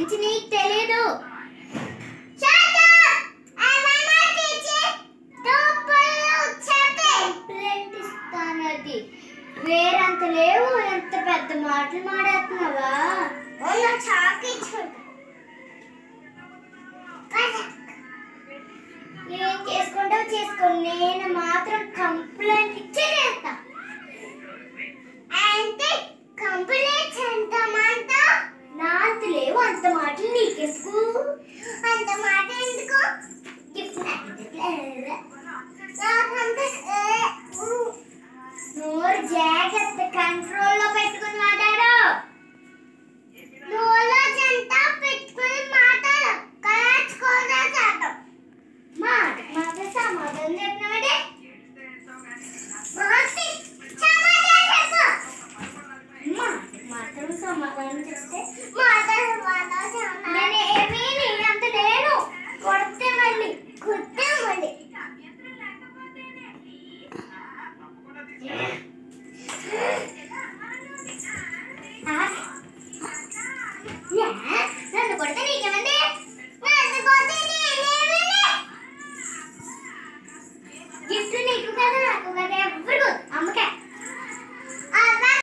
గురించి నీకు తెలీదు కంప్లైంట్ ఇస్తానది వేరంత లేవు ఎంత పెద్ద మాటలు మాడేస్తున్నావా ఏం చేసుకుంటావు చేసుకో నేను మాత్రం కంప్లైంట్ ఇచ్చే చేస్తా అంటే కంప్లైంట్ ఎంతమంత నాకు లేవు అంత మాటలు నీకెందుకు అంత మాట ఎందుకు గిఫ్ట్ నాకు